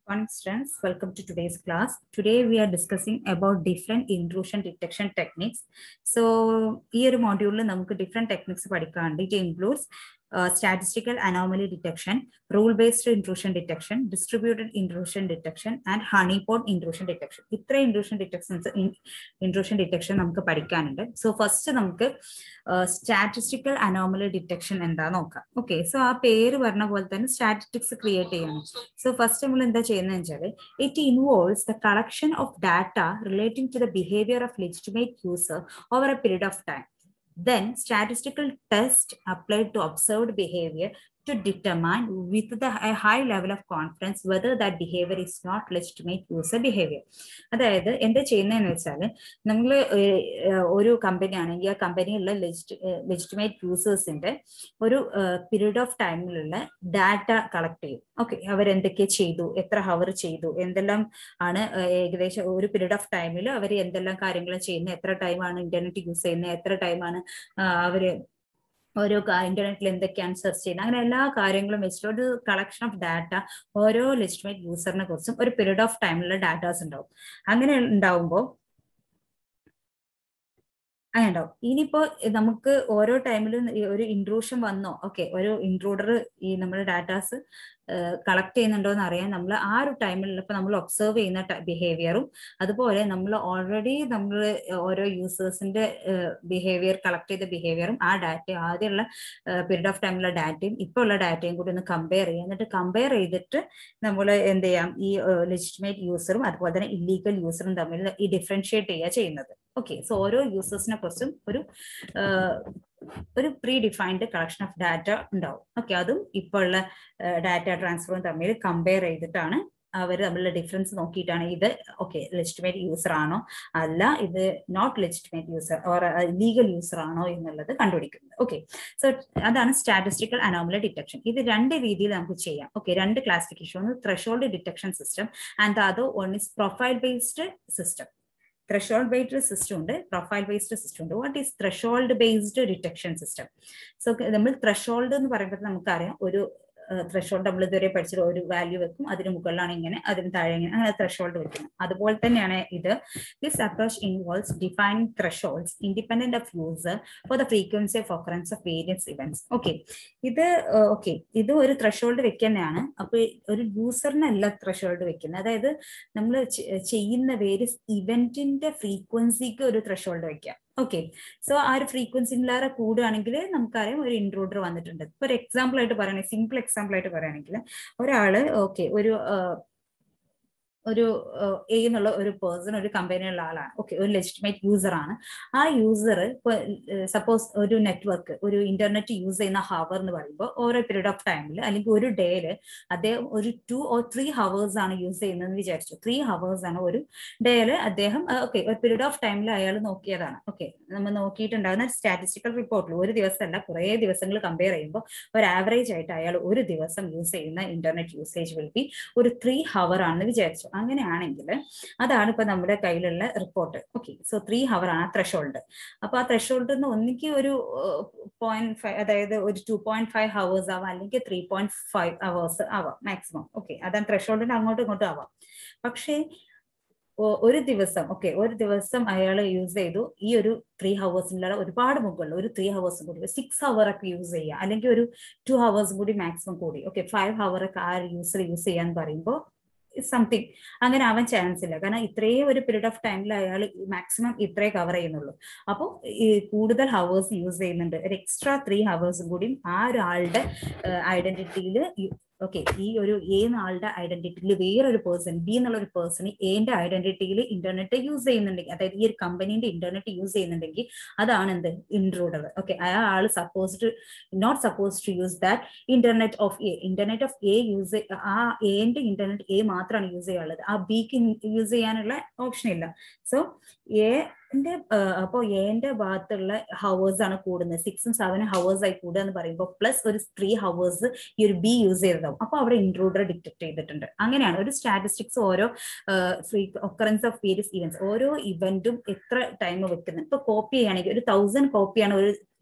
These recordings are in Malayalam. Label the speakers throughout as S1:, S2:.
S1: morning students welcome to today's class today we are discussing about different intrusion detection techniques so ഈ ഒരു മോഡ്യൂളിൽ നമുക്ക് ഡിഫറെന്റ് ടെക്നിക്സ് പഠിക്കാറുണ്ട് it includes statistical anomaly detection rule based intrusion detection distributed intrusion detection and honey pot intrusion detection ഇത്ര ഇൻട്രൂഷൻ ഡിറ്റക്ഷൻസ് ഇൻട്രൂഷൻ ഡിറ്റക്ഷൻ നമുക്ക് പഠിക്കാനുണ്ട് സോ ഫസ്റ്റ് നമുക്ക് സ്റ്റാറ്റിസ്റ്റിക്കൽ അനോമലി ഡിറ്റക്ഷൻ എന്താ നോക്കാം ഓക്കെ സോ ആ പേര് പറഞ്ഞ പോലെ തന്നെ സ്റ്റാറ്റിസ്റ്റിക്സ് ക്രിയേറ്റ് ചെയ്യണം സോ ഫസ്റ്റ് നമ്മൾ എന്താ ചെയ്യുന്നത് വെച്ചാൽ it involves the collection of data relating to the behaviour of legitimate user over A period of time then statistical test applied to observed behavior to determine with the a high level of confidence whether that behavior is not legitimate user behavior അതായത് എന്താ ചെയ്യുന്നതെന്ന് വെച്ചാൽ നമ്മൾ ഒരു കമ്പനി ആണെങ്കിൽ ആ കമ്പനിയിലുള്ള ലെജിറ്റിമേറ്റ് യൂസേഴ്സിന്റെ ഒരു പീരീഡ് ഓഫ് ടൈമിലുള്ള ഡാറ്റ കളക്ട് ചെയ്യും ഓക്കെ അവരെന്തൊക്കെ ചെയ്തു എത്ര ഹവർ ചെയ്തു എന്തെല്ലാം ആണ് ഏകദേശം ഒരു പീരീഡ് ഓഫ് ടൈമിൽ അവർ എന്തെല്ലാം കാര്യങ്ങൾ ചെയ്യുന്നു എത്ര ടൈമാണ് ഇന്റർനെറ്റ് യൂസ് ചെയ്യുന്നത് എത്ര ടൈമാണ് അവര് ഓരോ ഇന്റർനെറ്റിൽ എന്തൊക്കെയാണ് സെർച്ച് ചെയ്യുന്നത് അങ്ങനെ എല്ലാ കാര്യങ്ങളും വെച്ചിട്ട് ഒരു കളക്ഷൻ ഓഫ് ഡാറ്റ ഓരോ ലെജിറ്റിമേറ്റ് യൂസറിനെ കുറിച്ചും ഒരു പീരീഡ് ഓഫ് ടൈമിലുള്ള ഡാറ്റാസ് ഉണ്ടാവും അങ്ങനെ ഉണ്ടാവുമ്പോൾ അങ്ങനെ ഉണ്ടാവും ഇനിയിപ്പോ നമുക്ക് ഓരോ ടൈമിലും ഒരു ഇൻട്രൂഷൻ വന്നോ ഓക്കെ ഒരു ഇൻട്രൂഡർ ഈ നമ്മുടെ ഡാറ്റാസ് കളക്ട് ചെയ്യുന്നുണ്ടോ എന്ന് അറിയാൻ നമ്മൾ ആ ഒരു ടൈമിൽ ഇപ്പൊ നമ്മൾ ഒബ്സർവ് ചെയ്യുന്ന ബിഹേവിയറും അതുപോലെ നമ്മൾ ഓൾറെഡി നമ്മൾ ഓരോ യൂസേഴ്സിന്റെ ബിഹേവിയർ കളക്ട് ചെയ്ത ബിഹേവിയറും ആ ഡാറ്റ ആദ്യമുള്ള പീരീഡ് ഓഫ് ടൈമിലുള്ള ഡാറ്റയും ഇപ്പോൾ ഉള്ള ഡാറ്റയും കൂടി ഒന്ന് കമ്പയർ ചെയ്യാം എന്നിട്ട് കമ്പയർ ചെയ്തിട്ട് നമ്മൾ എന്ത് ചെയ്യാം ഈ ലെജിറ്റിമേറ്റ് യൂസറും അതുപോലെ തന്നെ ഇല്ലീഗൽ യൂസറും തമ്മിൽ ഈ ഡിഫറൻഷിയേറ്റ് ചെയ്യുക ചെയ്യുന്നത് ഓക്കെ സോ ഓരോ യൂസേഴ്സിനെ കുറിച്ചും ഒരു ഒരു predefined collection of data ഉണ്ടാവും ഓക്കെ അതും ഇപ്പോൾ ഉള്ള ഡാറ്റ ട്രാൻസ്ഫറും തമ്മിൽ കമ്പയർ ചെയ്തിട്ടാണ് അവർ തമ്മിലുള്ള ഡിഫറൻസ് നോക്കിയിട്ടാണ് ഇത് ഓക്കെ ലെജിറ്റിമേറ്റ് യൂസർ ആണോ അല്ല ഇത് not legitimate user or legal user ആണോ എന്നുള്ളത് കണ്ടുപിടിക്കുന്നത് ഓക്കെ സോ അതാണ് സ്റ്റാറ്റിസ്റ്റിക്കൽ അനോമല ഡിറ്റക്ഷൻ ഇത് രണ്ട് രീതിയിൽ നമുക്ക് ചെയ്യാം ഓക്കെ രണ്ട് ക്ലാസിഫിക്കേഷൻ ഒന്ന് ത്രഷോൾഡ് ഡിറ്റക്ഷൻ സിസ്റ്റം ആൻഡ് അത് one is profile based system threshold based system ഉണ്ട് പ്രൊഫൈൽ ബേസ്ഡ് സിസ്റ്റം ഉണ്ട് what is threshold based detection system so നമ്മൾ ത്രഷോൾഡ് എന്ന് പറയുമ്പോൾ നമുക്കറിയാം ഒരു ത്രഷോൾഡ് നമ്മൾ ഇതുവരെ പഠിച്ചിട്ട് ഒരു വാല്യൂ വെക്കും അതിന് മുകളിലാണ് ഇങ്ങനെ അതിന് താഴെ ഇങ്ങനെ അങ്ങനെ ത്രഷോൾഡ് വെക്കുന്നത് അതുപോലെ തന്നെയാണ് ഇത് this approach involves defining thresholds independent of user for the frequency of occurrence of various events okay ഇത് ഓക്കെ ഇത് ഒരു ത്രഷോൾഡ് വെക്കുന്നതാണ് അപ്പൊ ഒരു യൂസറിനല്ല ത്രഷോൾഡ് വെക്കുന്നത് അതായത് നമ്മൾ ചെയ്യുന്ന വേരിയസ് ഇവന്റിന്റെ ഫ്രീക്വൻസിക്ക് ഒരു ത്രഷോൾഡ് വെക്കാം ഓക്കെ സോ ആ ഒരു ഫ്രീക്വൻസിയിലേറെ കൂടുകയാണെങ്കിൽ നമുക്കറിയാം ഒരു ഇൻട്രൂഡർ വന്നിട്ടുണ്ട് ഇപ്പൊ ഒരു എക്സാമ്പിൾ ആയിട്ട് പറയുകയാണെങ്കിൽ സിമ്പിൾ എക്സാമ്പിൾ ആയിട്ട് പറയുകയാണെങ്കിൽ ഒരാള് ഓക്കെ ഒരു ഒരു എ എന്നുള്ള ഒരു പേഴ്സൺ ഒരു കമ്പനിയുള്ള ആളാണ് ഓക്കെ ഒരു ലെജിറ്റിമേറ്റ് യൂസർ ആണ് ആ യൂസർ സപ്പോസ് ഒരു നെറ്റ്വർക്ക് ഒരു ഇന്റർനെറ്റ് യൂസ് ചെയ്യുന്ന ഹവർ എന്ന് പറയുമ്പോൾ ഓരോ പീരീഡ് ഓഫ് ടൈമിൽ അല്ലെങ്കിൽ ഒരു ഡേയിൽ അദ്ദേഹം ഒരു ടു ഓർ ത്രീ ഹവേഴ്സ് ആണ് യൂസ് ചെയ്യുന്നതെന്ന് വിചാരിച്ചു ത്രീ ഹവേഴ്സ് ആണ് ഒരു ഡേയിൽ അദ്ദേഹം ഓക്കെ ഒരു പീരീഡ് ഓഫ് ടൈമിൽ അയാൾ നോക്കിയതാണ് ഓക്കെ നമ്മൾ നോക്കിയിട്ടുണ്ടാകുന്ന സ്റ്റാറ്റിസ്റ്റിക്കൽ റിപ്പോർട്ടിൽ ഒരു ദിവസമല്ല കുറേ ദിവസങ്ങൾ കമ്പയർ ചെയ്യുമ്പോൾ ഒരു ആവറേജ് ആയിട്ട് അയാൾ ഒരു ദിവസം യൂസ് ചെയ്യുന്ന ഇന്റർനെറ്റ് യൂസേജ് വിൽ ബി ഒരു ത്രീ ഹവർ ആണെന്ന് വിചാരിച്ചു അങ്ങനെയാണെങ്കിൽ അതാണ് ഇപ്പൊ നമ്മുടെ കയ്യിലുള്ള report okay so three hour ആണ് ത്രഷോൾഡ് അപ്പൊ ആ ത്രഷോൾഡ് ഒന്നിക്ക് ഒരു പോയിന്റ് ഫൈവ് അതായത് ഒരു ടു പോയിന്റ് ഫൈവ് ഹവേഴ്സ് ആവാം അല്ലെങ്കിൽ ത്രീ പോയിന്റ് ഫൈവ് അവേഴ്സ് ആവാം മാക്സിമം ഓക്കെ അതാണ് ത്രഷോൾഡിന്റെ അങ്ങോട്ടും ഇങ്ങോട്ടും ആവാം പക്ഷേ ഒരു ദിവസം ഓക്കെ ഒരു ദിവസം അയാൾ യൂസ് ചെയ്തു ഈ ഒരു ത്രീ ഹവേഴ്സിനുള്ള ഒരുപാട് മുകളിൽ ഒരു ത്രീ ഹവേഴ്സും കൂടി സിക്സ് ഹവർ ഒക്കെ യൂസ് ചെയ്യുക അല്ലെങ്കിൽ ഒരു ടു ഹവേഴ്സും കൂടി മാക്സിമം കൂടി ഓക്കെ ഫൈവ് ഹവർ ഒക്കെ ആ യൂസർ യൂസ് ചെയ്യാന്ന് പറയുമ്പോൾ സംതിങ് അങ്ങനെ ആവാൻ ചാൻസ് ഇല്ല കാരണം ഇത്രയും ഒരു പീരീഡ് ഓഫ് ടൈമിൽ അയാൾ മാക്സിമം ഇത്രേ കവർ ചെയ്യുന്നുള്ളൂ അപ്പോൾ ഈ കൂടുതൽ ഹവേഴ്സ് യൂസ് ചെയ്യുന്നുണ്ട് ഒരു എക്സ്ട്രാ ത്രീ ഹവേഴ്സും കൂടി ആ ഒരാളുടെ ഐഡന്റിറ്റിയിൽ ഓക്കെ ഈ ഒരു എ ആളുടെ ഐഡന്റിറ്റിയിൽ വേറൊരു പേഴ്സൺ ബി എന്നുള്ള ഒരു പേഴ്സൺ എന്റെ ഐഡന്റിറ്റിയിൽ ഇന്റർനെറ്റ് യൂസ് ചെയ്യുന്നുണ്ടെങ്കിൽ അതായത് ഈ ഒരു കമ്പനീന്റെ ഇന്റർനെറ്റ് യൂസ് ചെയ്യുന്നുണ്ടെങ്കിൽ അതാണ് എന്ത് ഇൻട്രൂഡർ ഓക്കെ ആ ആൾ suppose not suppose to use that internet of a internet of a use ആ എന്റെ ഇന്റർനെറ്റ് എ മാത്രമാണ് യൂസ് ചെയ്യാനുള്ളത് ആ ബിക്ക് യൂസ് ചെയ്യാനുള്ള ഓപ്ഷൻ ഇല്ല സോ എ എന്റെ അപ്പോ എന്റെ ഭാഗത്തുള്ള ഹവേഴ്സ് ആണ് കൂടുന്നത് സിക്സും സെവനും ഹവേഴ്സ് ആയി കൂടുക എന്ന് പറയുമ്പോൾ പ്ലസ് ഒരു ത്രീ ഹവേഴ്സ് ഈ ഒരു ബി യൂസ് ചെയ്തതാവും അപ്പൊ അവിടെ ഇൻട്രൂഡർ ഡിറ്റക്ട് ചെയ്തിട്ടുണ്ട് അങ്ങനെയാണ് ഒരു സ്റ്റാറ്റിസ്റ്റിക്സ് ഓരോ ഒക്കറൻസ് ഓഫ് വേരിയസ് ഇവന്റ്സ് ഓരോ ഇവന്റും എത്ര ടൈം വെക്കുന്നത് ഇപ്പൊ കോപ്പി ചെയ്യുകയാണെങ്കിൽ ഒരു തൗസൻഡ് കോപ്പിയാണ് ഒരു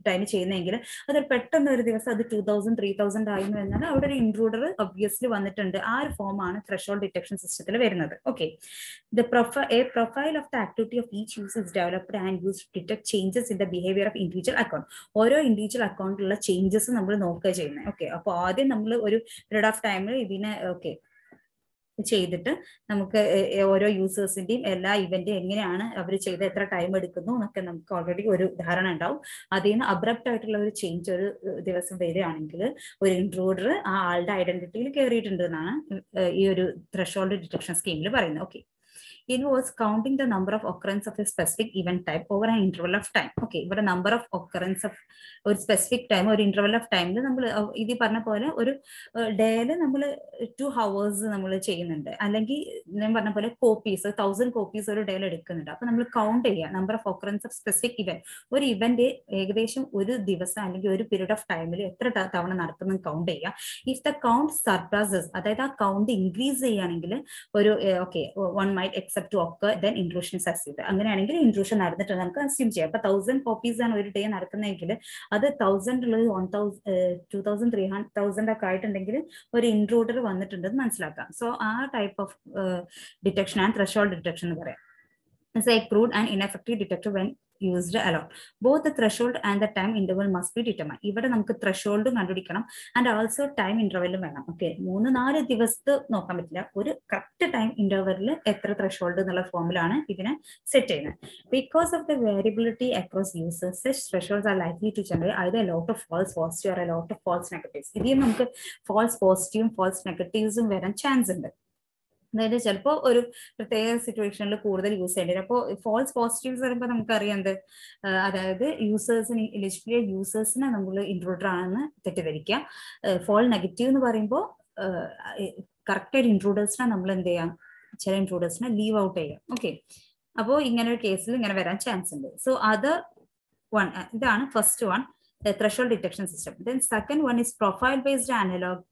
S1: ടൈം ചെയ്യുന്നതെങ്കിൽ അത് പെട്ടെന്ന് ഒരു ദിവസം അത് ടൂ തൗസൻഡ് ത്രീ തൗസൻഡ് ആയി എന്ന് പറഞ്ഞാൽ അവിടെ ഒരു ഇൻട്രൂഡർ ഒബ്വിയസ്ലി വന്നിട്ടുണ്ട് ആ ഒരു ഫോമാണ് ത്രഷോൾ ഡിറ്റക്ഷൻ സിസ്റ്റത്തിൽ വരുന്നത് okay the profile a profile of the activity of each use is developed and use detect changes in the behaviour of individual account ഓരോ ഇൻഡിവിജ്വൽ അക്കൗണ്ടിലുള്ള ചേഞ്ചസ് നമ്മൾ നോക്കുക ചെയ്യുന്നത് ഓക്കെ അപ്പോൾ ആദ്യം നമ്മൾ ഒരു പീരീഡ് ഓഫ് ടൈമിൽ ഇതിനെ ഓക്കെ ചെയ്തിട്ട് നമുക്ക് ഓരോ യൂസേഴ്സിന്റെയും എല്ലാ ഇവന്റും എങ്ങനെയാണ് അവർ ചെയ്ത് എത്ര ടൈം എടുക്കുന്നു എന്നൊക്കെ നമുക്ക് ഓൾറെഡി ഒരു ധാരണ ഉണ്ടാവും അതിൽ നിന്ന് അബ്രപ്റ്റ് ആയിട്ടുള്ള ഒരു ചേഞ്ച് ഒരു ദിവസം വരികയാണെങ്കിൽ ഒരു ഇൻട്രൂഡർ ആ ആളുടെ ഐഡന്റിറ്റിയിൽ കയറിയിട്ടുണ്ട് എന്നാണ് ഈ ഒരു ത്രഷോൾഡ് ഡിറ്റക്ഷൻ സ്കീമിൽ പറയുന്നത് okay involves counting the number of occurrence of a specific event type over an interval of time. Okay, ഇവിടെ number of occurrence of ഒരു സ്പെസിഫിക് ടൈം ഒരു ഇന്റർവൽ ഓഫ് ടൈമിൽ നമ്മൾ ഇത് പറഞ്ഞ പോലെ ഒരു ഡേയില് നമ്മൾ ടു ഹവേഴ്സ് നമ്മൾ ചെയ്യുന്നുണ്ട് അല്ലെങ്കിൽ ഞാൻ പറഞ്ഞ പോലെ കോപ്പീസ് തൗസൻഡ് കോപ്പീസ് ഒരു ഡേയിൽ എടുക്കുന്നുണ്ട് അപ്പൊ നമ്മൾ കൗണ്ട് ചെയ്യുക number of occurrence of specific event ഒരു ഇവന്റ് ഏകദേശം ഒരു ദിവസം അല്ലെങ്കിൽ ഒരു പീരീഡ് ഓഫ് ടൈമിൽ എത്ര തവണ നടക്കുന്നു കൗണ്ട് ചെയ്യുക ഇഫ് ദ കൗണ്ട് സർപ്രസസ് അതായത് ആ കൗണ്ട് ഇൻക്രീസ് ചെയ്യുകയാണെങ്കിൽ ഒരു okay one might except to occur then intrusion succeed അങ്ങനെയാണെങ്കിൽ ഇൻട്രൂഷൻ നടന്നിട്ടുണ്ട് നമുക്ക് അസ്യൂം ചെയ്യാം അപ്പൊ തൗസൻഡ് കോപ്പീസ് ആണ് ഒരു ഡേ നടക്കുന്നതെങ്കിൽ അത് തൗസൻഡ് ഉള്ളത് one thousand two thousand three hundred thousand ഒക്കെ ആയിട്ടുണ്ടെങ്കിൽ ഒരു ഇൻട്രൂഡർ വന്നിട്ടുണ്ടെന്ന് മനസ്സിലാക്കാം സോ ആ type of detection and threshold detection എന്ന് പറയാം is a crude and ineffective detector when used alone. Both the threshold and the time interval must be determined. ഇവിടെ നമുക്ക് ത്രഷോൾഡും കണ്ടുപിടിക്കണം ആൻഡ് ഓൾസോ ടൈം ഇന്റർവെല്ലും വേണം ഓക്കെ മൂന്ന് നാല് ദിവസത്ത് നോക്കാൻ പറ്റില്ല ഒരു കറക്റ്റ് ടൈം ഇന്റർവെല്ലിൽ എത്ര ത്രഷോൾഡ് എന്നുള്ള ഫോമിലാണ് ഇതിനെ സെറ്റ് ചെയ്യുന്നത് because of the variability across users such thresholds are likely to generate either lot of false positive or lot of false negatives ഇതിൽ നമുക്ക് ഫാൾസ് പോസിറ്റീവും ഫാൾസ് നെഗറ്റീവ്സും വരാൻ ചാൻസ് ഉണ്ട് അതായത് ചിലപ്പോൾ ഒരു പ്രത്യേക സിറ്റുവേഷനിൽ കൂടുതൽ യൂസ് ചെയ്യേണ്ടി വരും അപ്പോൾ ഫോൾസ് പോസിറ്റീവ്സ് വരുമ്പോൾ നമുക്കറിയാം എന്ത് അതായത് യൂസേഴ്സിന് എലിജിബിലിറ്റി യൂസേഴ്സിനെ നമ്മൾ ഇൻട്രൂഡർ ആണെന്ന് തെറ്റിദ്ധരിക്കുക ഫോൾ നെഗറ്റീവ് എന്ന് പറയുമ്പോൾ കറക്റ്റായിട്ട് ഇൻട്രൂഡേഴ്സിനെ നമ്മൾ എന്ത് ചെയ്യാം ചില ഇൻട്രൂഡേഴ്സിനെ ലീവ് ഔട്ട് ചെയ്യാം ഓക്കെ അപ്പോൾ ഇങ്ങനെ ഒരു കേസിൽ ഇങ്ങനെ വരാൻ ചാൻസ് ഉണ്ട് സോ അത് വൺ ഇതാണ് first one threshold detection system then second one is profile based analog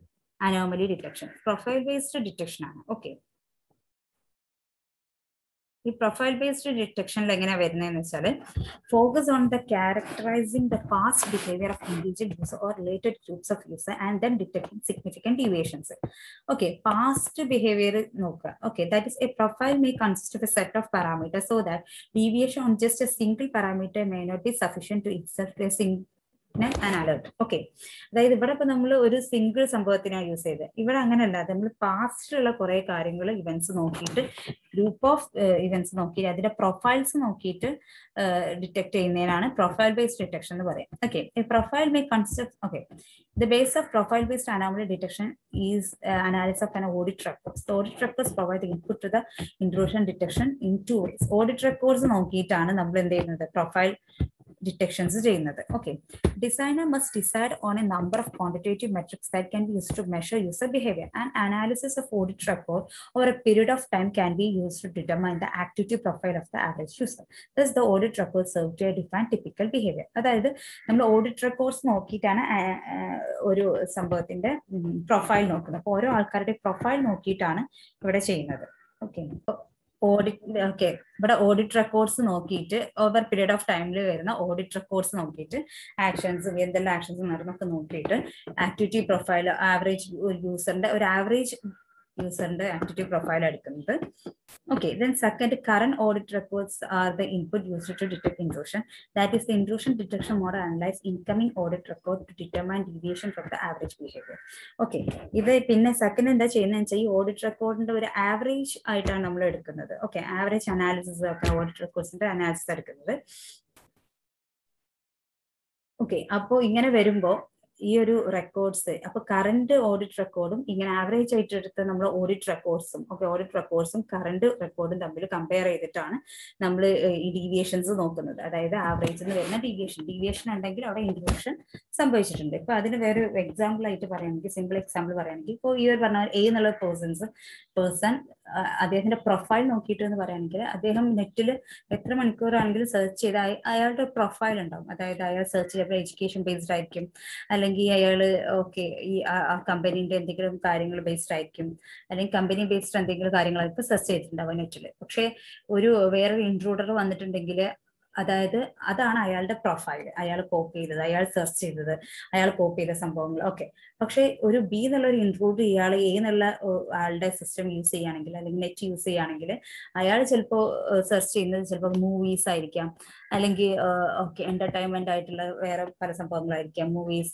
S1: anomaly detection profile based detection ആണ് ഓക്കെ ഈ പ്രൊഫൈൽ ബേസ്ഡ് ഡിറ്റക്ഷനിൽ എങ്ങനെയാ വരുന്നതെന്ന് വെച്ചാൽ focus on the characterising the past behaviour of individual user or related groups of user and then detecting significant deviations okay past behaviour നോക്കുക okay that is a profile may consist of a set of parameter so that deviation on just a single parameter may not be sufficient to itself a single an alert okay അതായത് ഇവിടെ ഇപ്പൊ നമ്മൾ ഒരു സിംഗിൾ സംഭവത്തിനാണ് യൂസ് ചെയ്തത് ഇവിടെ അങ്ങനെയല്ല നമ്മൾ പാസ്റ്റിലുള്ള കുറെ കാര്യങ്ങൾ ഇവന്റ്സ് നോക്കിയിട്ട് ഗ്രൂപ്പ് ഓഫ് ഇവന്റ്സ് നോക്കിയിട്ട് അതിന്റെ പ്രൊഫൈൽസ് നോക്കിയിട്ട് ഡിറ്റക്ട് ചെയ്യുന്നതിനാണ് പ്രൊഫൈൽ ബേസ്ഡ് ഡിറ്റക്ഷൻ എന്ന് പറയാം okay profile may concept okay the base of profile based anomaly detection is analysis of an audit records. The audit records provide the input to the intrusion detection in two ways. Audit records നോക്കിയിട്ടാണ് നമ്മൾ എന്ത് ചെയ്യുന്നത് പ്രൊഫൈൽ ഡിറ്റക്ഷൻസ് ചെയ്യുന്നത് okay designer must decide on a number of quantitative metrics that can be use to measure user behaviour and analysis of audit record or a period of time can be use to determine the activity profile of the average user thus the audit record serve to define typical behaviour അതായത് നമ്മൾ ഓഡിറ്റ് റെക്കോർഡ്സ് നോക്കിയിട്ടാണ് ഒരു സംഭവത്തിന്റെ പ്രൊഫൈൽ നോക്കുന്നത് അപ്പോൾ ഓരോ ആൾക്കാരുടെ പ്രൊഫൈൽ നോക്കിയിട്ടാണ് ഇവിടെ ചെയ്യുന്നത് ഓക്കെ ഓഡിറ്റ് ഓക്കെ ഇവിടെ ഓഡിറ്റ് റെക്കോർഡ്സ് നോക്കിയിട്ട് ഓവർ പീരീഡ് ഓഫ് ടൈമിൽ വരുന്ന ഓഡിറ്റ് റെക്കോർഡ്സ് നോക്കിയിട്ട് ആക്ഷൻസ് എന്തെല്ലാം ആക്ഷൻസ് നടന്നൊക്കെ നോക്കിയിട്ട് ആക്ടിവിറ്റി പ്രൊഫൈൽ ആവറേജ് യൂസറിന്റെ ഒരു ആവറേജ് യൂസറിന്റെ ആക്ടിവിറ്റി പ്രൊഫൈൽ എടുക്കുന്നത് Okay, then second, current audit records are the input used to detect intrusion. That is, the intrusion detection model analyze incoming audit record to determine deviation from the average behavior. Okay, ഇത് പിന്നെ സെക്കൻഡ് എന്താ ചെയ്യുന്നത് വെച്ചാൽ ഈ ഓഡിറ്റ് റെക്കോർഡിന്റെ ഒരു ആവറേജ് ആയിട്ടാണ് നമ്മൾ എടുക്കുന്നത് ഓക്കെ ആവറേജ് അനാലിസിസ് ഒക്കെ ഓഡിറ്റ് റെക്കോർഡ്സിന്റെ അനാലിസിസ് എടുക്കുന്നത് ഓക്കെ അപ്പോൾ ഇങ്ങനെ വരുമ്പോൾ ഈ ഒരു റെക്കോർഡ്സ് അപ്പൊ കറണ്ട് ഓഡിറ്റ് റെക്കോർഡും ഇങ്ങനെ ആവറേജ് ആയിട്ട് എടുത്ത നമ്മൾ ഓഡിറ്റ് റെക്കോർഡ്സും ഓക്കെ ഓഡിറ്റ് റെക്കോർഡ്സും കറണ്ട് റെക്കോർഡും തമ്മിൽ കമ്പയർ ചെയ്തിട്ടാണ് നമ്മൾ ഈ ഡീവിയേഷൻസ് നോക്കുന്നത് അതായത് ആവറേജ് എന്ന് വരുന്ന ഡീവിയേഷൻ ഡീവിയേഷൻ ഉണ്ടെങ്കിൽ അവിടെ ഇൻക്ലൂഷൻ സംഭവിച്ചിട്ടുണ്ട് ഇപ്പൊ അതിന് വേറെ എക്സാമ്പിൾ ആയിട്ട് പറയുകയാണെങ്കിൽ സിമ്പിൾ എക്സാമ്പിൾ പറയുകയാണെങ്കിൽ ഇപ്പോൾ ഈ ഒരു പറഞ്ഞ എ എന്നുള്ള പേഴ്സൺസ് പേഴ്സൺ അദ്ദേഹത്തിന്റെ പ്രൊഫൈൽ നോക്കിയിട്ട് എന്ന് പറയുകയാണെങ്കിൽ അദ്ദേഹം നെറ്റിൽ എത്ര മണിക്കൂറാണെങ്കിലും സെർച്ച് ചെയ്ത് അയാളുടെ പ്രൊഫൈൽ ഉണ്ടാവും അതായത് അയാൾ സെർച്ച് ചെയ്യുമ്പോൾ എഡ്യൂക്കേഷൻ ബേസ്ഡ് ആയിരിക്കും അല്ലെങ്കിൽ അയാൾ ഓക്കെ ഈ ആ കമ്പനീന്റെ എന്തെങ്കിലും കാര്യങ്ങൾ ബേസ്ഡ് ആയിരിക്കും അല്ലെങ്കിൽ കമ്പനി ബേസ്ഡ് എന്തെങ്കിലും കാര്യങ്ങളായിരിക്കും സെർച്ച് ചെയ്തിട്ടുണ്ടാവും നെറ്റിൽ പക്ഷെ ഒരു വേറൊരു ഇൻട്രൂഡർ വന്നിട്ടുണ്ടെങ്കിൽ അതായത് അതാണ് അയാളുടെ പ്രൊഫൈൽ അയാൾ കോപ്പി ചെയ്തത് അയാൾ സെർച്ച് ചെയ്തത് അയാൾ കോപ്പി ചെയ്ത സംഭവങ്ങൾ ഓക്കെ പക്ഷേ ഒരു ബി എന്നുള്ള ഒരു ഇൻക്ലൂഡ് ഇയാൾ എ എന്നുള്ള ആളുടെ സിസ്റ്റം യൂസ് ചെയ്യുകയാണെങ്കിൽ അല്ലെങ്കിൽ നെറ്റ് യൂസ് ചെയ്യുകയാണെങ്കിൽ അയാൾ ചിലപ്പോൾ സെർച്ച് ചെയ്യുന്നത് ചിലപ്പോൾ മൂവീസ് ആയിരിക്കാം അല്ലെങ്കിൽ ഓക്കെ എന്റർടൈൻമെന്റ് ആയിട്ടുള്ള വേറെ പല സംഭവങ്ങളായിരിക്കാം മൂവീസ്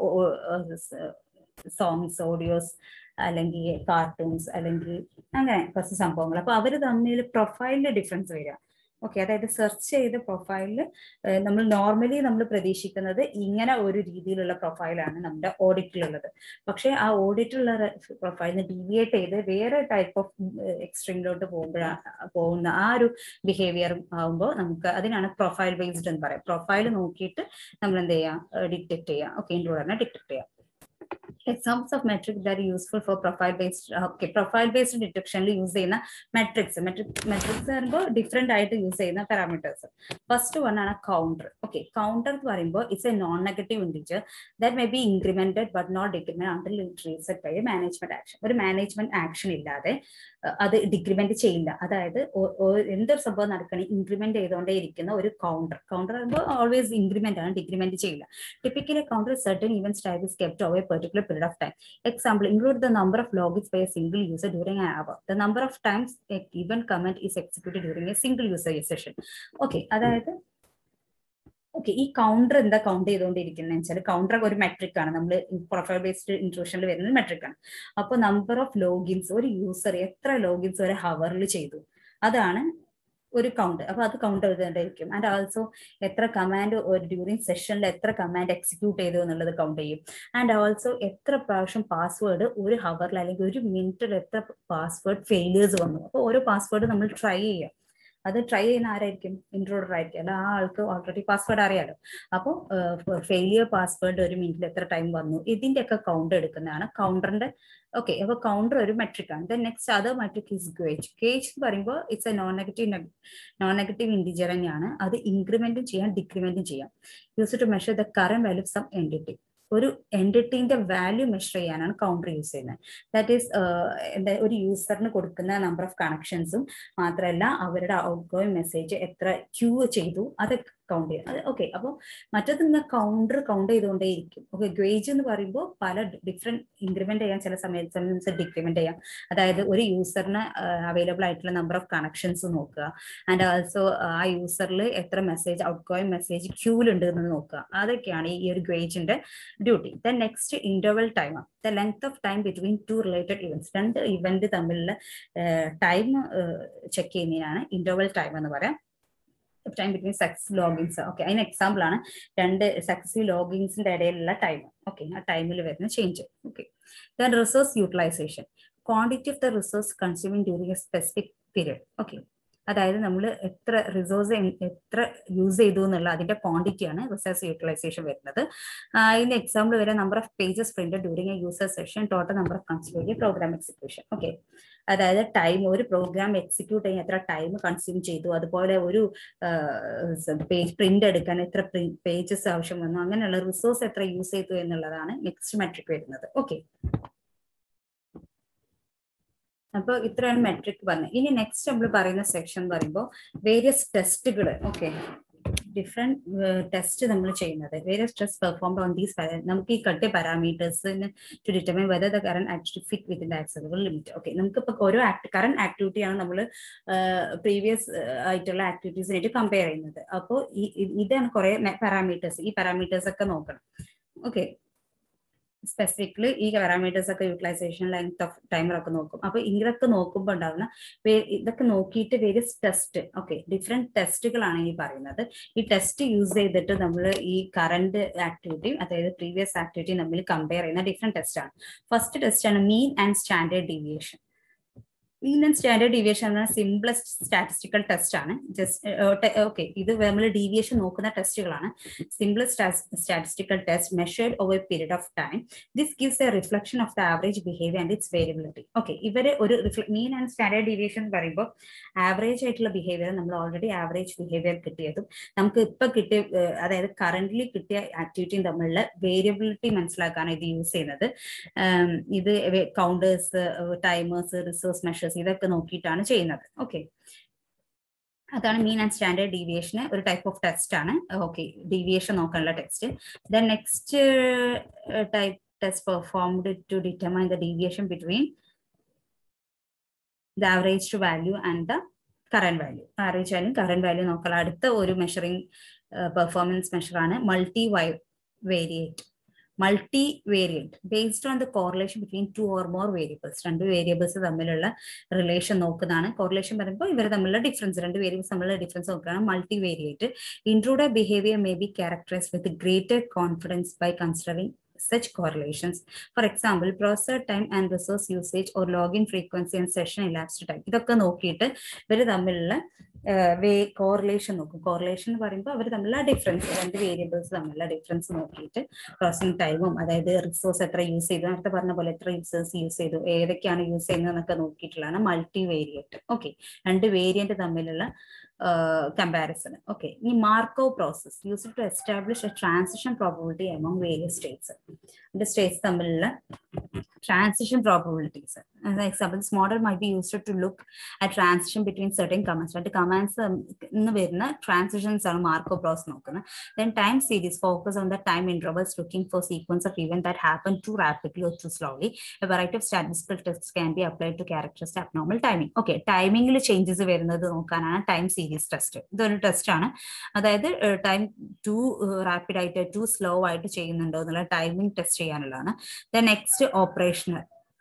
S1: സോങ്സ് ഓഡിയോസ് അല്ലെങ്കിൽ കാർട്ടൂൺസ് അല്ലെങ്കിൽ അങ്ങനെ കുറച്ച് സംഭവങ്ങൾ അപ്പൊ അവർ തമ്മിൽ പ്രൊഫൈലിൽ ഡിഫറൻസ് വരിക ഓക്കെ അതായത് സെർച്ച് ചെയ്ത പ്രൊഫൈലിൽ നമ്മൾ നോർമലി നമ്മൾ പ്രതീക്ഷിക്കുന്നത് ഇങ്ങനെ ഒരു രീതിയിലുള്ള പ്രൊഫൈലാണ് നമ്മുടെ ഓഡിറ്റിലുള്ളത് പക്ഷേ ആ ഓഡിറ്റിലുള്ള പ്രൊഫൈലിന് ഡീവിയേറ്റ് ചെയ്ത് വേറെ ടൈപ്പ് ഓഫ് എക്സ്ട്രീമിലോട്ട് പോകുമ്പോഴാണ് പോകുന്ന ആ ഒരു ബിഹേവിയർ ആകുമ്പോൾ നമുക്ക് അതിനാണ് പ്രൊഫൈൽ ബേസ്ഡ് എന്ന് പറയാം പ്രൊഫൈൽ നോക്കിയിട്ട് നമ്മൾ എന്ത് ചെയ്യാം ഡിറ്റക്ട് ചെയ്യാം ഓക്കെ ഇൻട്രോഡറിനെ ഡിറ്റക്ട് ചെയ്യാം examples of metric that useful for profile based okay profile based ഡിറ്റക്ഷനിൽ യൂസ് ചെയ്യുന്ന മെട്രിക്സ് മെട്രിക് മെട്രിക്സ് പറയുമ്പോൾ ഡിഫറെന്റ് ആയിട്ട് യൂസ് ചെയ്യുന്ന പാരാമീറ്റേഴ്സ് ഫസ്റ്റ് വൺ ആണ് കൗണ്ടർ ഓക്കെ കൗണ്ടർ എന്ന് പറയുമ്പോൾ it's a non negative integer that may be incremented but not decrement under reset by management action ഒരു മാനേജ്മെന്റ് ആക്ഷൻ ഇല്ലാതെ അത് ഡിക്രിമെന്റ് ചെയ്യില്ല അതായത് എന്തൊരു സംഭവം നടക്കണേ ഇൻക്രിമെന്റ് ചെയ്തുകൊണ്ടേ ഇരിക്കുന്ന ഒരു കൗണ്ടർ കൗണ്ടർ പറയുമ്പോൾ ഓൾവേസ് ഇൻക്രിമെന്റ് ആണ് ഡിക്രിമെന്റ് ചെയ്യില്ല typically counter certain events type is kept over particular period of time. Example, include the number of logins by a single user during an hour. The number of times a given comment is executed during a single user session. Okay, അതായത് ഓക്കെ ഈ കൗണ്ടർ എന്താ കൗണ്ട് ചെയ്തുകൊണ്ടിരിക്കുന്നത് വെച്ചാൽ കൗണ്ടർ ഒരു മെട്രിക് ആണ് നമ്മൾ പ്രൊഫൈൽ ബേസ്ഡ് ഇൻട്രൂഷനിൽ വരുന്ന മെട്രിക് ആണ് അപ്പോൾ നമ്പർ ഓഫ് ലോഗിൻസ് ഒരു യൂസർ എത്ര ലോഗിൻസ് ഒരു ഹവറിൽ ചെയ്തു അതാണ് ഒരു കൗണ്ട് അപ്പൊ അത് കൗണ്ട് ചെയ്തുകൊണ്ടിരിക്കും ആൻഡ് ആൾസോ എത്ര കമാൻഡ് ഒരു ഡ്യൂറിങ് സെഷനിൽ എത്ര കമാൻഡ് എക്സിക്യൂട്ട് ചെയ്തു എന്നുള്ളത് കൗണ്ട് ചെയ്യും ആൻഡ് ഓൾസോ എത്ര പ്രാവശ്യം പാസ്വേഡ് ഒരു ഹവറിൽ അല്ലെങ്കിൽ ഒരു മിനിറ്റിൽ എത്ര പാസ്വേഡ് ഫെയിലിയേഴ്സ് വന്നു അപ്പോൾ ഓരോ പാസ്വേഡ് നമ്മൾ ട്രൈ ചെയ്യാം അത് ട്രൈ ചെയ്യുന്ന ആരായിരിക്കും ഇൻട്രോഡർ ആയിരിക്കും അല്ല ആ ആൾക്ക് ഓൾറെഡി പാസ്വേഡ് അറിയാലോ അപ്പോൾ ഫെയിലിയർ പാസ്വേഡ് ഒരു മിനിറ്റിൽ എത്ര ടൈം വന്നു ഇതിന്റെ ഒക്കെ കൗണ്ട് എടുക്കുന്നതാണ് കൗണ്ടറിന്റെ ഓക്കെ അപ്പൊ കൗണ്ടർ ഒരു മെട്രിക് ആണ് then next other metric is gauge gauge എന്ന് പറയുമ്പോൾ it's a non negative non negative integer തന്നെയാണ് അത് ഇൻക്രിമെന്റും ചെയ്യാം ഡിക്രിമെന്റും ചെയ്യാം use to measure the current value some entity ഒരു എൻറ്റിറ്റീന്റെ വാല്യൂ മെഷർ ചെയ്യാനാണ് കൗണ്ടർ യൂസ് ചെയ്യുന്നത് ദാറ്റ് ഈസ് എന്താ ഒരു യൂസറിന് കൊടുക്കുന്ന നമ്പർ ഓഫ് കണക്ഷൻസും മാത്രമല്ല അവരുടെ ഔട്ട് ഗോയിങ് മെസ്സേജ് എത്ര ക്യൂ ചെയ്തു അതൊക്കെ കൗണ്ട് ചെയ്യാം അത് ഓക്കെ അപ്പോൾ മറ്റത് ഇങ്ങനെ കൗണ്ടർ കൗണ്ട് ചെയ്തുകൊണ്ടേ ഇരിക്കും ഓക്കെ ഗ്രേജ് എന്ന് പറയുമ്പോൾ പല ഡിഫറെന്റ് ഇൻക്രിമെന്റ് ചെയ്യാൻ ചില സമയത്ത് സമയത്ത് ഡിക്രിമെന്റ് ചെയ്യാം അതായത് ഒരു യൂസറിന് അവൈലബിൾ ആയിട്ടുള്ള നമ്പർ ഓഫ് കണക്ഷൻസ് നോക്കുക ആൻഡ് ആൾസോ ആ യൂസറിൽ എത്ര മെസ്സേജ് ഔട്ട് ഗോയിങ് മെസ്സേജ് ക്യൂലുണ്ട് എന്ന് നോക്കുക അതൊക്കെയാണ് ഈ ഒരു ഗ്രേജിന്റെ duty then next interval time the length of time between two related events രണ്ട് ഇവന്റ് തമ്മിലുള്ള ടൈം ചെക്ക് ചെയ്യുന്നതിനാണ് ഇന്റർവൽ ടൈം എന്ന് പറയാം time between success logins okay അതിന് എക്സാമ്പിൾ ആണ് രണ്ട് സക്സസീവ് ലോഗിൻസിന്റെ ഇടയിലുള്ള ടൈം ഓക്കെ ആ ടൈമിൽ വരുന്ന change okay then resource utilisation quantity of the resource consuming during a specific period okay അതായത് നമ്മൾ എത്ര റിസോഴ്സ് എത്ര യൂസ് ചെയ്തു എന്നുള്ള അതിന്റെ ക്വാണ്ടിറ്റിയാണ് റിസോഴ്സ് യൂട്ടിലൈസേഷൻ വരുന്നത് അതിന്റെ എക്സാമ്പിൾ വരെ number of pages printed during a user session total number of consumer program execution okay അതായത് ടൈം ഒരു പ്രോഗ്രാം എക്സിക്യൂട്ട് ചെയ്യാൻ എത്ര ടൈം കൺസ്യൂം ചെയ്തു അതുപോലെ ഒരു പേജ് പ്രിന്റ് എടുക്കാൻ എത്ര പേജസ് ആവശ്യം വന്നു അങ്ങനെയുള്ള റിസോഴ്സ് എത്ര യൂസ് ചെയ്തു എന്നുള്ളതാണ് നെക്സ്റ്റ് മെട്രിക് വരുന്നത് ഓക്കെ അപ്പൊ ഇത്രയാണ് മെട്രിക് പറഞ്ഞത് ഇനി നെക്സ്റ്റ് നമ്മൾ പറയുന്ന സെക്ഷൻ എന്ന് പറയുമ്പോൾ വേരിയസ് ടെസ്റ്റുകൾ ഓക്കെ ഡിഫറെന്റ് ടെസ്റ്റ് നമ്മൾ ചെയ്യുന്നത് various test performed on these നമുക്ക് ഈ കട്ട് പാരാമീറ്റേഴ്സിന് to determine whether the current activity fit within the accessible limit okay നമുക്ക് ഇപ്പൊ ഓരോ ആക്ട് കറന്റ് ആക്ടിവിറ്റിയാണ് നമ്മൾ പ്രീവിയസ് ആയിട്ടുള്ള ആക്ടിവിറ്റീസിനായിട്ട് കമ്പയർ ചെയ്യുന്നത് അപ്പോൾ ഇതാണ് കുറെ പാരാമീറ്റേഴ്സ് ഈ പാരാമീറ്റേഴ്സ് ഒക്കെ നോക്കണം ഓക്കെ സ്പെസിഫിക്കലി ഈ പാരാമീറ്റേഴ്സ് ഒക്കെ യൂട്ടിലൈസേഷൻ ലെങ്ത് ഓഫ് ടൈമർ ഒക്കെ നോക്കും അപ്പൊ ഇതൊക്കെ നോക്കുമ്പോൾ ഉണ്ടാകുന്ന ഇതൊക്കെ നോക്കിയിട്ട് വേരിയസ് ടെസ്റ്റ് ഓക്കെ ഡിഫറെന്റ് ടെസ്റ്റുകളാണ് ഈ പറയുന്നത് ഈ ടെസ്റ്റ് യൂസ് ചെയ്തിട്ട് നമ്മൾ ഈ കറന്റ് ആക്ടിവിറ്റിയും അതായത് പ്രീവിയസ് ആക്ടിവിറ്റിയും തമ്മിൽ കമ്പയർ ചെയ്യുന്ന ഡിഫറെന്റ് ടെസ്റ്റ് ആണ് ഫസ്റ്റ് ടെസ്റ്റ് ആണ് mean and standard deviation mean and standard deviation എന്ന സിംപ്ലസ്റ്റ് സ്റ്റാറ്റിസ്റ്റിക്കൽ ടെസ്റ്റ് ആണ് ജസ്റ്റ് ഓക്കെ ഇത് നമ്മൾ ഡീവിയേഷൻ നോക്കുന്ന ടെസ്റ്റുകളാണ് simplest statistical test measured over period of time this gives a reflection of the average behaviour and its variability okay ഇവര് ഒരു മീൻ ആൻഡ് സ്റ്റാൻഡേർഡ് ഡീവിയേഷൻ എന്ന് പറയുമ്പോൾ ആവറേജ് ആയിട്ടുള്ള ബിഹേവിയർ നമ്മൾ ഓൾറെഡി ആവറേജ് ബിഹേവിയർ കിട്ടിയതും നമുക്ക് ഇപ്പൊ കിട്ടിയ അതായത് കറന്റ്ലി കിട്ടിയ ആക്ടിവിറ്റിയും തമ്മിലുള്ള വേരിയബിലിറ്റി മനസ്സിലാക്കാനാണ് ഇത് യൂസ് ചെയ്യുന്നത് ഇത് കൗണ്ടേഴ്സ് ടൈമേഴ്സ് റിസോഴ്സ് മെഷേഴ്സ് ഇതൊക്കെ നോക്കിയിട്ടാണ് ചെയ്യുന്നത് ഓക്കെ അതാണ് മീൻ ആൻഡ് സ്റ്റാൻഡേർഡ് ഡീവിയേഷന് ഒരു ടൈപ്പ് ഓഫ് ടെസ്റ്റ് ആണ് ഓക്കെ ഡീവിയേഷൻ നോക്കാനുള്ള text then next type test performed to determine the deviation between the average value and the current value average value current value നോക്കാനുള്ള അടുത്ത ഒരു മെഷറിംഗ് പെർഫോമൻസ് മെഷറാണ് multivariate multi variant based on the correlation between two or more variables രണ്ട് വേരിയബിൾസ് തമ്മിലുള്ള റിലേഷൻ നോക്കുന്നതാണ് കോറിലേഷൻ പറയുമ്പോൾ ഇവർ തമ്മിലുള്ള ഡിഫറൻസ് രണ്ട് വേരിയബിൾസ് തമ്മിലുള്ള ഡിഫറൻസ് നോക്കുകയാണ് multi variate intruder behaviour may be characterise with greater confidence by considering such correlations. For example, processor time and resource usage or login frequency and session elapsed time. ഇതൊക്കെ നോക്കിയിട്ട് ഇവർ തമ്മിലുള്ള വേ കോറിലേഷൻ നോക്കും കോറിലേഷൻ എന്ന് പറയുമ്പോൾ അവർ തമ്മിലുള്ള ഡിഫറൻസ് രണ്ട് വേരിയബിൾസ് തമ്മിലുള്ള ഡിഫറൻസ് നോക്കിയിട്ട് പ്രോസസിങ് ടൈമും അതായത് റിസോഴ്സ് എത്ര യൂസ് ചെയ്തു നേരത്തെ പറഞ്ഞ പോലെ എത്ര യൂസേഴ്സ് യൂസ് ചെയ്തു ഏതൊക്കെയാണ് യൂസ് ചെയ്യുന്നതെന്നൊക്കെ നോക്കിയിട്ടുള്ളതാണ് മൾട്ടി വേരിയന്റ് ഓക്കെ രണ്ട് വേരിയന്റ് തമ്മിലുള്ള കമ്പാരിസൺ ഓക്കെ ഇനി Marco process use to establish A transition probability among various States രണ്ട് സ്റ്റേറ്റ്സ് തമ്മിലുള്ള transition probabilities examples model my be used to look at transition between certain commands രണ്ട് കമാൻഡ്സ് നിന്ന് വരുന്ന ട്രാൻസിഷൻസ് ആണ് മാർക്കോ പ്രോസസ് നോക്കുന്നത് then time series focus on the time ഇൻട്രവൽസ് looking for sequence of event that happen to rapidly or too slowly a variety of statistical test can be applied to characterise abnormal timing okay ടൈമിംഗിൽ ചേഞ്ചസ് വരുന്നത് നോക്കാനാണ് ടൈം സീരീസ് ടെസ്റ്റ് ഇതൊരു ടെസ്റ്റ് ആണ് അതായത് ടൈം ടു റാപ്പിഡ് ആയിട്ട് ടു സ്ലോ ആയിട്ട് ചെയ്യുന്നുണ്ടോ എന്നുള്ള ടൈമിംഗ് ടെസ്റ്റ് ചെയ്യാനുള്ളതാണ് the next operational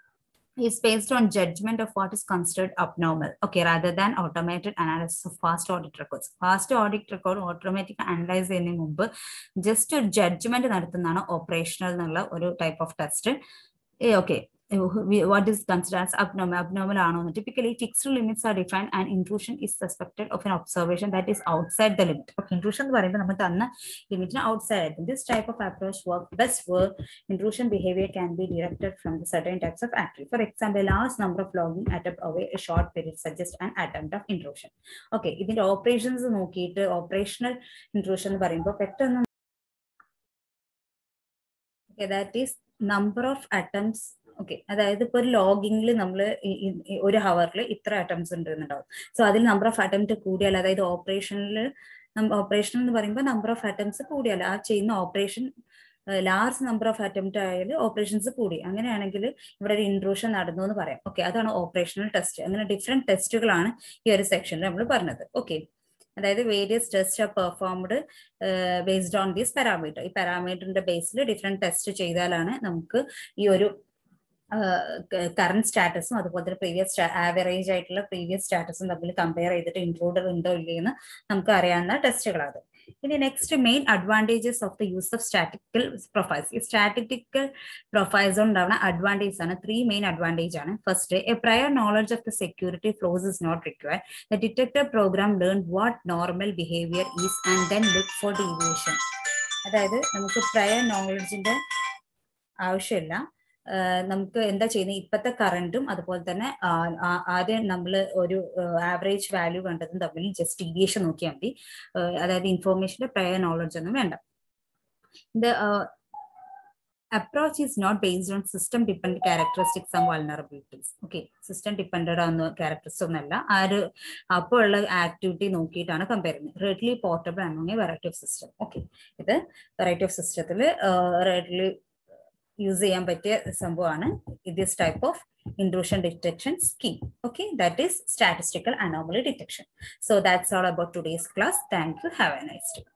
S1: is based on judgment of what is considered abnormal, okay, rather than automated analysis of fast audit records. Fast audit record automatic analyze ചെയ്യുന്നതിന് മുമ്പ് ജസ്റ്റ് ഒരു ജഡ്ജ്മെന്റ് നടത്തുന്നതാണ് ഓപ്പറേഷണൽ എന്നുള്ള ഒരു type of test okay what is considered as abnormal abnormal ആണോ എന്ന് typically fixed limits are defined and intrusion is suspected of an observation that is outside the limit okay intrusion എന്ന് പറയുമ്പോൾ നമ്മൾ തന്ന ലിമിറ്റിന് outside ആയിരിക്കും this type of approach work best where intrusion behavior can be directed from the certain types of activity for example a large number of logging attempt away a short period suggest an attempt of intrusion okay ഇതിന്റെ ഓപ്പറേഷൻസ് നോക്കിയിട്ട് ഓപ്പറേഷണൽ ഇൻട്രൂഷൻ എന്ന് പറയുമ്പോൾ പെട്ടെന്ന് okay that is number of attempts okay അതായത് ഇപ്പൊ ഒരു ലോഗിങ്ങിൽ നമ്മൾ ഒരു ഹവറിൽ ഇത്ര അറ്റംപ്റ്റ്സ് ഉണ്ടെന്നുണ്ടാവും സോ അതിൽ നമ്പർ ഓഫ് അറ്റംപ്റ്റ് കൂടിയാൽ അതായത് ഓപ്പറേഷനിൽ ഓപ്പറേഷൻ എന്ന് പറയുമ്പോൾ നമ്പർ ഓഫ് അറ്റംപ്റ്റ്സ് കൂടിയാൽ ആ ചെയ്യുന്ന operation large number of attempt ആയാൽ ഓപ്പറേഷൻസ് കൂടി അങ്ങനെയാണെങ്കിൽ ഇവിടെ ഒരു ഇൻട്രൂഷൻ നടന്നു എന്ന് പറയാം ഓക്കെ അതാണ് ഓപ്പറേഷണൽ ടെസ്റ്റ് അങ്ങനെ ഡിഫറെന്റ് ടെസ്റ്റുകളാണ് ഈ ഒരു സെക്ഷനിൽ നമ്മൾ പറഞ്ഞത് ഓക്കെ അതായത് various test are performed based on this parameter ഈ പാരാമീറ്ററിന്റെ ബേസിൽ ഡിഫറെന്റ് ടെസ്റ്റ് ചെയ്താലാണ് നമുക്ക് ഈ ഒരു കറണ്ട് സ്റ്റാറ്റസും അതുപോലെ തന്നെ പ്രീവിയസ് ആവറേജ് ആയിട്ടുള്ള പ്രീവിയസ് സ്റ്റാറ്റസും തമ്മിൽ കമ്പയർ ചെയ്തിട്ട് ഇൻക്ലൂഡർ ഉണ്ടോ ഇല്ലയെന്ന് നമുക്ക് അറിയാവുന്ന ടെസ്റ്റുകളാണ് ഇനി next main advantages of the use of statistical profiles ഈ സ്റ്റാറ്റിറ്റിക്കൽ പ്രൊഫൈൽസ് ഉണ്ടാവുന്ന അഡ്വാൻറ്റേജ് ആണ് ത്രീ മെയിൻ അഡ്വാൻറ്റേജ് ആണ് first a prior knowledge of the security flaws is not require the detector program learn what normal behaviour is and then look for deviation അതായത് നമുക്ക് പ്രയർ നോളജിന്റെ ആവശ്യമില്ല നമുക്ക് എന്താ ചെയ്യുന്നത് ഇപ്പോഴത്തെ കറണ്ടും അതുപോലെ തന്നെ ആദ്യം നമ്മൾ ഒരു ആവറേജ് വാല്യൂ കണ്ടതും തമ്മിൽ ജസ്റ്റ് ഡീവിയേഷൻ നോക്കിയാൽ മതി അതായത് ഇൻഫോർമേഷന്റെ പ്രയർ നോളജ് ഒന്നും വേണ്ട ഇത് approach is not based on system depend characteristics and vulnerabilities okay system depended ആവുന്ന ക്യാരക്ടറിസ്റ്റിക്സ് ഒന്നല്ല ആ ഒരു അപ്പോൾ ഉള്ള ആക്ടിവിറ്റി നോക്കിയിട്ടാണ് കമ്പയർ ചെയ്യുന്നത് റെഡ്ലി പോർട്ടബിൾ ആണെങ്കിൽ വെറൈറ്റി ഓഫ് സിസ്റ്റം ഓക്കെ ഇത് വെറൈറ്റി ഓഫ് സിസ്റ്റത്തിൽ റെഡ്ലി യൂസ് ചെയ്യാൻ പറ്റിയ സംഭവമാണ് this type of intrusion detection scheme okay that is statistical anomaly detection so that's all about today's class thank you have a nice day